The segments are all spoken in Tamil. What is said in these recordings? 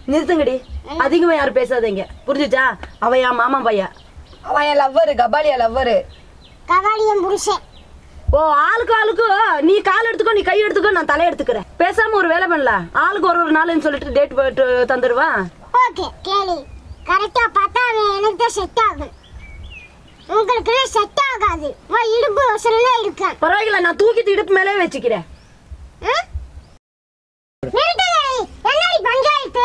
நிறுத்துங்கடி அதிகமா யாரும் பேசாதீங்க புரிஞ்சுச்சா அவ என் மாமா பையன் அவன் என் லவ்வரு கபாலியா லவ்வரு கபாலியம் புருஷன் ஓ ஆளுக்கு ஆளுக்கு நீ கால் எடுத்துக்கோ நீ கை எடுத்துக்கோ நான் தலை எடுத்துக்கிறேன் பேசாம ஒரு வேலை பண்ணல ஆளுக்கு ஒரு ஒரு நாளுன்னு சொல்லிட்டு டேட் போட்டு தந்துடுவான் ஓகே கேளு கரெக்டா பார்த்தா அவன் எனக்கு தான் செட் ஆகும் உங்களுக்கு செட் ஆகாது வா இடுப்பு அவசரம் இருக்கான் பரவாயில்ல நான் தூக்கிட்டு இடுப்பு மேலே வச்சுக்கிறேன் ஆ? நிறுத்துங்கடி. என்னடி பஞ்சாயத்து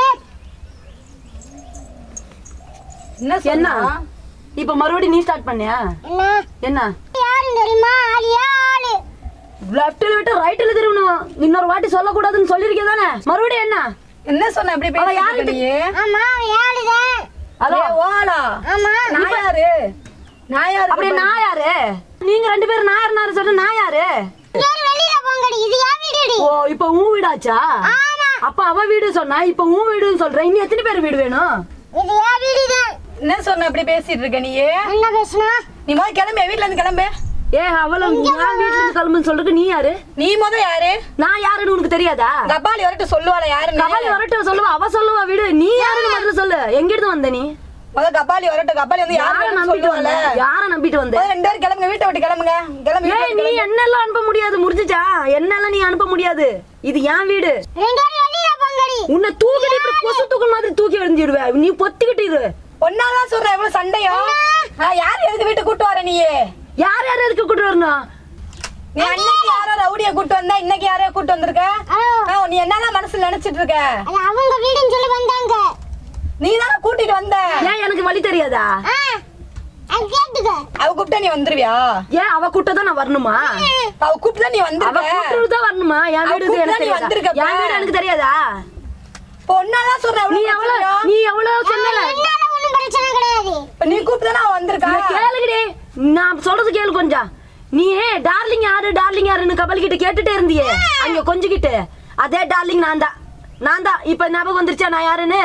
என்ன என்ன சொன்னா இப்ப மறுபடியும் நீ ஸ்டார்ட் பண்ணியா என்ன என்ன யாரு தெரியுமா ஆளியா ஆளு லெஃப்ட்ல விட்டு ரைட்ல திரும்பணும் இன்னொரு வாட்டி சொல்லக்கூடாதுன்னு சொல்லிருக்கே தானே மறுபடியும் என்ன என்ன சொன்ன இப்படி அவ பேசிட்டு யாரு இருக்க நீ ஆமா அவன் ஆளுதான் ஹலோ ஏய், ஓலா ஆமா நான் யாரு நான் யாரு அப்படி நான் யாரு நீங்க ரெண்டு பேரும் நான் யாரு சொன்ன நான் யாரு யாரு வெளியில போங்கடி இது யா வீடுடி ஓ இப்ப உன் வீடாச்சா ஆமா அப்ப அவ வீடு சொன்னா இப்ப உன் வீடுன்னு சொல்ற இன்னும் எத்தனை பேர் வீடு வேணும் இது யா வீடுதான் என்ன சொன்ன இப்படி பேசிட்டு இருக்க நீ என்ன பேசுனா நீ முதல்ல கிளம்பு வீட்ல இருந்து கிளம்பு ஏ அவள என் வீட்டுல இருந்து கிளம்புன்னு சொல்றதுக்கு நீ யாரு நீ முத யாரு நான் யாருன்னு உனக்கு தெரியாதா கபாலி வரட்டு சொல்லுவாள யாருன்னு கபாலி வரட்டும் சொல்லுவா அவ சொல்லுவா வீடு நீ யாருன்னு முதல்ல சொல்லு எங்க இருந்து வந்த நீ முத கபாலி வரட்டு கபாலி வந்து யார யாரு நம்பிட்டு சொல்லுவாள வந்த யார நம்பிட்டு வந்த முதல்ல ரெண்டு பேரும் கிளம்புங்க வீட்டை விட்டு கிளம்புங்க கிளம்பி ஏய் நீ என்னெல்லாம் அனுப்ப முடியாது முடிஞ்சுச்சா என்னெல்லாம் நீ அனுப்ப முடியாது இது என் வீடு ரெண்டு பேரும் வெளியில போங்கடி உன்னை தூக்கிட்டு இப்படி கொசு தூக்கல் மாதிரி தூக்கி எறிஞ்சிடுவ நீ பொத்திக்கிட்டு இரு ஒன்னாதான் சொல்றேன் எவ்வளவு சண்டையோ ஆ, யாரு எதுக்கு வீட்டு கூட்டு வர நீ யார் யார் எதுக்கு கூட்டு வரணும் நீ அன்னைக்கு யாரோ ரவுடிய கூட்டு வந்தா இன்னைக்கு யாரையோ கூட்டு வந்திருக்க ஹலோ ஆ, நீ என்னதான் மனசுல நினைச்சிட்டு இருக்க அது அவங்க வீடுன்னு சொல்லி வந்தாங்க நீ தானே கூட்டிட்டு வந்த ஏன் எனக்கு வழி தெரியாதா ஆ அது கேட்டுக்க அவ கூப்பிட்டா நீ வந்துருவியா ஏன் அவ கூட்ட நான் வரணுமா அவ கூப்பிட்டா நீ அவ வந்திருக்க கூப்பிட்டு தான் வரணுமா என் அவ வீடு இது எனக்கு கூப்பிட்டா நீ தெரியாதா வந்திருக்கப்ப. என் வீடு எனக்கு தெரியாதா இப்போ ஒன்னாதான் சொல்றேன் நீ எவ்வளவு எவ்வளவு பிரச்சனையோ. நீ எவ்வளவு சொன்னல என்னால ஒண்ணும் பிரச்சனை கிடையாது இப்ப நீ கூப்பிட்டு அவ வந்திருக்கா இங்க கேளுங்கடி நான் சொல்றது கேளு கொஞ்சம் நீ டார்லிங் யாரு டார்லிங் யாருன்னு கபல் கிட்ட கேட்டுட்டே இருந்தியே அங்க கொஞ்சிக்கிட்டு அதே டார்லிங் நான் தான் நான் தான் இப்ப ஞாபகம் வந்துருச்சா நான் யாருன்னு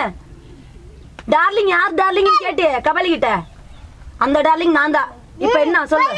டார்லிங் யார் டார்லிங் கேட்டு கபல் கிட்ட அந்த டார்லிங் நான் தான் இப்ப என்ன சொல்லு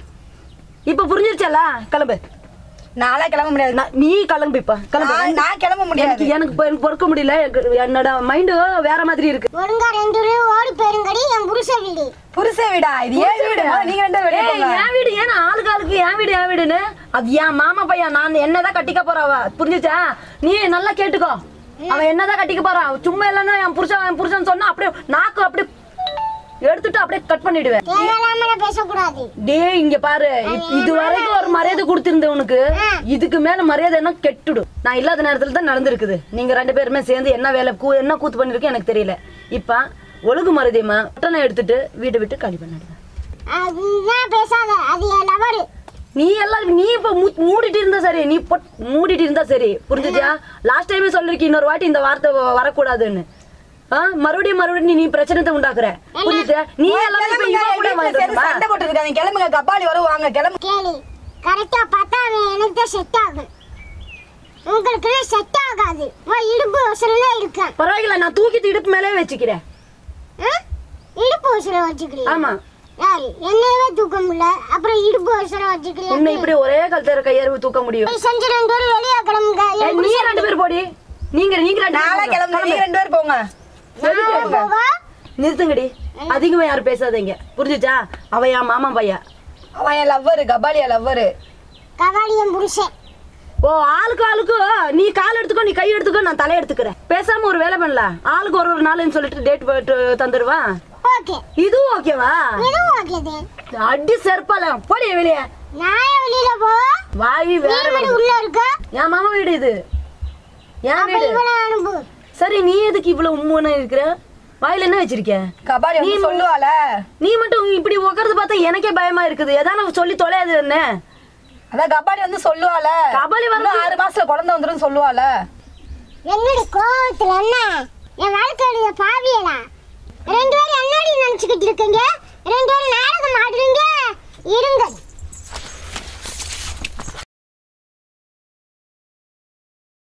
இப்ப புரிஞ்சிருச்சல கிளம்பு நாளா கிளம்ப முடியாது நான்- நீ கிளம்பு இப்ப கிளம்பு நான் நான் கிளம்ப முடியாது எனக்கு எனக்கு இப்ப எனக்கு பொறுக்க முடியல எனக்கு- என்னோட மைண்டு வேற மாதிரி இருக்கு ஒழுங்கா ரெண்டு பேரும் ஓடி போயிருங்கடி என் புருஷ வீடு புருஷ வீடா இது ஏன் வீடு முதல்ல நீங்க ரெண்டு பேரும் வெளிய ஏய், போங்க என் வீடு ஏன் ஆளுக்கு ஆளுக்கு என் வீடு என் வீடுன்னு அது என் மாமா பையன் நான் என்னதான் கட்டிக்க போறவ புரிஞ்சுச்சா நீ நல்லா கேட்டுக்கோ அவன் என்னதான் கட்டிக்க போறான் சும்மா இல்லைன்னா என் புருஷன் என் புருஷன் சொன்னா அப்படியே நாக்கு அப்படியே எடுத்துட்டு அப்படியே கட் பண்ணிடுவேன் தேவையில்லாம பேசக்கூடாது டேய் இங்க பாரு இ- இது வரைக்கும் ஒரு மரியாதை கொடுத்திருந்தேன் உனக்கு இதுக்கு மேல மரியாதை என்ன கெட்டுடும் நான் இல்லாத நேரத்துல தான் நடந்திருக்குது நீங்க ரெண்டு பேருமே சேர்ந்து என்ன வேலை கூ என்ன கூத்து பண்ணிருக்கு எனக்கு தெரியல இப்ப ஒழுங்கு மருதியமா உடனே எடுத்துட்டு வீட்டை விட்டு காலி பண்ணிடுவேன் அதுதான் பேசாத அது என் லவரு நீ எல்லாம் நீ இப்ப மூ- மூடிட்டு இருந்தா சரி நீ பொட்- மூடிட்டு இருந்தா சரி புரிஞ்சுச்சா லாஸ்ட் டைமே சொல்லிருக்கி இன்னொரு வாட்டி இந்த வார்த்தை வ- வரக்கூடாதுன்னு ஆ மறுபடியும் மறுபடியும் நீ- நீ பிரச்சனை உண்டாக்குற புரிஞ்சுச்சா நீ எல்லாம் இப்ப கிளம்புங்க, இவன் கூட வீட்டுல சேர்ந்து வந்துடுமா? சண்டை போட்டு இருக்காங்க கிளம்புங்க கபாலி வரும் வாங்க கிளம்பு கேளு கரெக்டா பார்த்தா அவன் எனக்கு தான் செட் ஆகும் உங்களுக்கு செட் ஆகாது வா இடுப்பு அவசரம் இருக்கான் பரவாயில்ல நான் தூக்கிட்டு இடுப்பு மேலே வச்சுக்கிறேன் ஆ? இடுப்பு அவசரம் வச்சுக்கிறீங்க ஆமா யாரு என்னையவே தூக்க முடியல அப்புறம் இடுப்பு அவசரம் உன்னை வச்சுக்கிறீங்க இப்படி ஒரே கழுத்தர கையறு தூக்க முடியும் செஞ்சு ரெண்டு பேரும் வெளியே கிளம்புங்க ஏய், என் நீ ரெண்டு பேர் போடி நீங்க நீங்க ரெண்டு பேர் நாளா போங்க. கிளம்பு நீங்க ரெண்டு பேரும் போங்க நான் போவா நிறுத்துங்கடி அதிகமா யாரும் பேசாதீங்க புரிஞ்சுச்சா அவ என் மாமா பையன் அவன் என் லவ்வரு கபாலியா லவ்வரு கபாலியம் புருஷன் ஓ ஆளுக்கு ஆளுக்கு நீ கால் எடுத்துக்கோ நீ கை எடுத்துக்கோ நான் தலை எடுத்துக்கிறேன் பேசாம ஒரு வேலை பண்ணல ஆளுக்கு ஒரு ஒரு நாள்னு சொல்லிட்டு டேட் போட்டு தந்துடுவான் ஓகே இதுவும் ஓகேவா இதுவும் ஓகே அடி செருப்பால போடி வெளியே நான் ஏன் வெளியில போவா வாய் வேற வீடு வருது. உள்ள இருக்கா என் மாமா வீடு இது என் அப்ப வீடு இவனை அனுப்பு சரி நீ எதுக்கு இவ்வளவு உம்முன்னு இருக்கிற வாயில என்ன வச்சிருக்க கபாலி வந்து சொல்லுவாள நீ மட்டும் இப்படி உட்கறது பார்த்தா எனக்கே பயமா இருக்குது எதான சொல்லி தொலையாது என்ன அதான் கபாலி வந்து சொல்லுவாள கபாலி வந்து- இன்னும் ஆறு மாசத்துல குழந்தை வந்துரும் சொல்லுவாள என்னடி கோவத்துல என்ன என் வாழ்க்கையுடைய பாவியலா ரெண்டு பேரும் என்னடி நினைச்சுக்கிட்டு இருக்கீங்க